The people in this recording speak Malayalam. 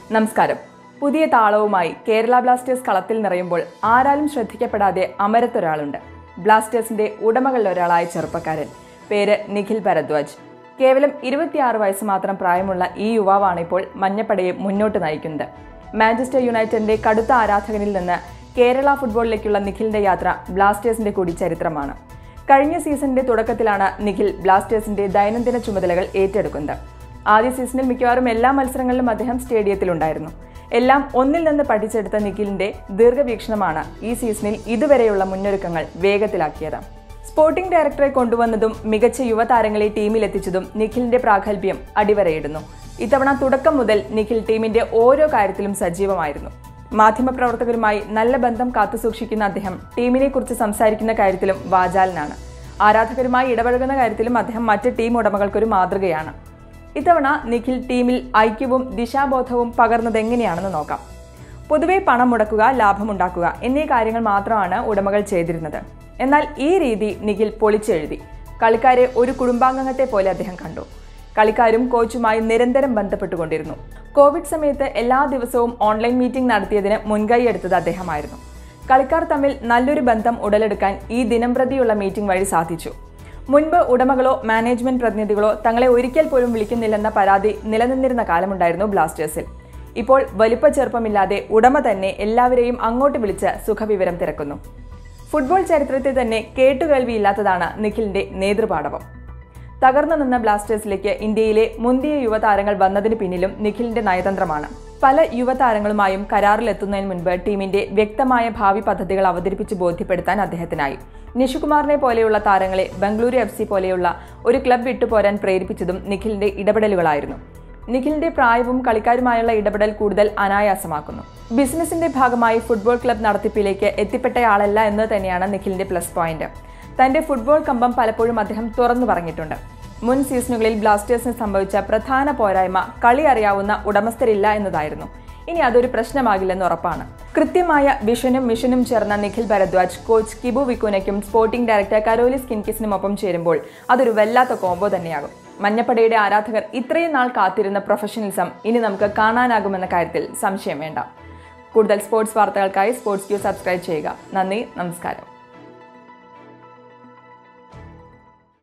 നമസ്കാരം പുതിയ താളവുമായി കേരള ബ്ലാസ്റ്റേഴ്സ് കളത്തിൽ നിറയുമ്പോൾ ആരാലും ശ്രദ്ധിക്കപ്പെടാതെ അമരത്തൊരാളുണ്ട് ബ്ലാസ്റ്റേഴ്സിന്റെ ഉടമകളിൽ ഒരാളായ ചെറുപ്പക്കാരൻ പേര് നിഖിൽ ഭരദ്വാജ് കേവലം ഇരുപത്തിയാറ് വയസ്സ് മാത്രം പ്രായമുള്ള ഈ യുവാവാണ് ഇപ്പോൾ മഞ്ഞപ്പടയെ മുന്നോട്ട് നയിക്കുന്നത് മാഞ്ചസ്റ്റർ യുണൈറ്റഡിന്റെ കടുത്ത ആരാധകനിൽ നിന്ന് കേരള ഫുട്ബോളിലേക്കുള്ള നിഖിലിന്റെ യാത്ര ബ്ലാസ്റ്റേഴ്സിന്റെ കൂടി ചരിത്രമാണ് കഴിഞ്ഞ സീസണിന്റെ തുടക്കത്തിലാണ് നിഖിൽ ബ്ലാസ്റ്റേഴ്സിന്റെ ദൈനംദിന ചുമതലകൾ ഏറ്റെടുക്കുന്നത് ആദ്യ സീസണിൽ മിക്കവാറും എല്ലാ മത്സരങ്ങളിലും അദ്ദേഹം സ്റ്റേഡിയത്തിലുണ്ടായിരുന്നു എല്ലാം ഒന്നിൽ നിന്ന് പഠിച്ചെടുത്ത നിഖിലിന്റെ ദീർഘവീക്ഷണമാണ് ഈ സീസണിൽ ഇതുവരെയുള്ള മുന്നൊരുക്കങ്ങൾ വേഗത്തിലാക്കിയത് സ്പോർട്ടിംഗ് ഡയറക്ടറെ കൊണ്ടുവന്നതും മികച്ച യുവതാരങ്ങളെ ടീമിലെത്തിച്ചതും നിഖിലിന്റെ പ്രാഗൽഭ്യം അടിവരയിടുന്നു ഇത്തവണ തുടക്കം മുതൽ നിഖിൽ ടീമിന്റെ ഓരോ കാര്യത്തിലും സജീവമായിരുന്നു മാധ്യമപ്രവർത്തകരുമായി നല്ല ബന്ധം കാത്തുസൂക്ഷിക്കുന്ന അദ്ദേഹം ടീമിനെ കുറിച്ച് സംസാരിക്കുന്ന കാര്യത്തിലും വാചാലനാണ് ആരാധകരുമായി ഇടപഴകുന്ന കാര്യത്തിലും അദ്ദേഹം മറ്റ് ടീം ഉടമകൾക്കൊരു മാതൃകയാണ് ഇത്തവണ നിഖിൽ ടീമിൽ ഐക്യവും ദിശാബോധവും പകർന്നത് എങ്ങനെയാണെന്ന് നോക്കാം പൊതുവെ പണം മുടക്കുക ലാഭമുണ്ടാക്കുക എന്നീ കാര്യങ്ങൾ മാത്രമാണ് ഉടമകൾ ചെയ്തിരുന്നത് എന്നാൽ ഈ രീതി നിഖിൽ പൊളിച്ചെഴുതി കളിക്കാരെ ഒരു കുടുംബാംഗത്തെ പോലെ അദ്ദേഹം കണ്ടു കളിക്കാരും കോച്ചുമായി നിരന്തരം ബന്ധപ്പെട്ടുകൊണ്ടിരുന്നു കോവിഡ് സമയത്ത് എല്ലാ ദിവസവും ഓൺലൈൻ മീറ്റിംഗ് നടത്തിയതിന് മുൻകൈയെടുത്തത് അദ്ദേഹമായിരുന്നു കളിക്കാർ തമ്മിൽ നല്ലൊരു ബന്ധം ഉടലെടുക്കാൻ ഈ ദിനംപ്രതിയുള്ള മീറ്റിംഗ് വഴി സാധിച്ചു മുൻപ് ഉടമകളോ മാനേജ്മെന്റ് പ്രതിനിധികളോ തങ്ങളെ ഒരിക്കൽ പോലും വിളിക്കുന്നില്ലെന്ന പരാതി നിലനിന്നിരുന്ന കാലമുണ്ടായിരുന്നു ബ്ലാസ്റ്റേഴ്സിൽ ഇപ്പോൾ വലിപ്പ ചെറുപ്പമില്ലാതെ ഉടമ തന്നെ എല്ലാവരെയും അങ്ങോട്ട് വിളിച്ച് സുഖവിവരം തിരക്കുന്നു ഫുട്ബോൾ ചരിത്രത്തിൽ തന്നെ കേട്ടുകേൾവിയില്ലാത്തതാണ് നിഖിലിന്റെ നേതൃപാടവം തകർന്നു നിന്ന ബ്ലാസ്റ്റേഴ്സിലേക്ക് ഇന്ത്യയിലെ മുന്തിയ യുവതാരങ്ങൾ വന്നതിന് പിന്നിലും നിഖിലിന്റെ നയതന്ത്രമാണ് പല യുവതാരങ്ങളുമായും കരാറിലെത്തുന്നതിന് മുൻപ് ടീമിന്റെ വ്യക്തമായ ഭാവി പദ്ധതികൾ അവതരിപ്പിച്ച് ബോധ്യപ്പെടുത്താൻ അദ്ദേഹത്തിനായി നിഷുകുമാറിനെ പോലെയുള്ള താരങ്ങളെ ബംഗളൂരു എഫ് സി പോലെയുള്ള ഒരു ക്ലബ് വിട്ടുപോരാൻ പ്രേരിപ്പിച്ചതും നിഖിലിന്റെ ഇടപെടലുകളായിരുന്നു നിഖിലിന്റെ പ്രായവും കളിക്കാരുമായുള്ള ഇടപെടൽ കൂടുതൽ അനായാസമാക്കുന്നു ബിസിനസിന്റെ ഭാഗമായി ഫുട്ബോൾ ക്ലബ് നടത്തിപ്പിലേക്ക് എത്തിപ്പെട്ടയാളല്ല എന്ന് തന്നെയാണ് നിഖിലിന്റെ പ്ലസ് പോയിന്റ് തന്റെ ഫുട്ബോൾ കമ്പം പലപ്പോഴും അദ്ദേഹം തുറന്നു പറഞ്ഞിട്ടുണ്ട് മുൻ സീസണുകളിൽ ബ്ലാസ്റ്റേഴ്സിന് സംഭവിച്ച പ്രധാന പോരായ്മ കളി അറിയാവുന്ന ഉടമസ്ഥരില്ല എന്നതായിരുന്നു ഇനി അതൊരു പ്രശ്നമാകില്ലെന്ന് ഉറപ്പാണ് കൃത്യമായ വിഷനും മിഷനും ചേർന്ന നിഖിൽ ഭരദ്വാജ് കോച്ച് കിബു വിക്കുനയ്ക്കും സ്പോർട്ടിംഗ് ഡയറക്ടർ കരോലിസ് കിൻകിസിനുമൊപ്പം ചേരുമ്പോൾ അതൊരു വല്ലാത്ത കോംബോ തന്നെയാകും മഞ്ഞപ്പടയുടെ ആരാധകർ ഇത്രയും നാൾ കാത്തിരുന്ന പ്രൊഫഷണലിസം ഇനി നമുക്ക് കാണാനാകുമെന്ന കാര്യത്തിൽ സംശയം വേണ്ട കൂടുതൽ സ്പോർട്സ് വാർത്തകൾക്കായി സ്പോർട്സ് ക്യൂ സബ്സ്ക്രൈബ് ചെയ്യുക നന്ദി നമസ്കാരം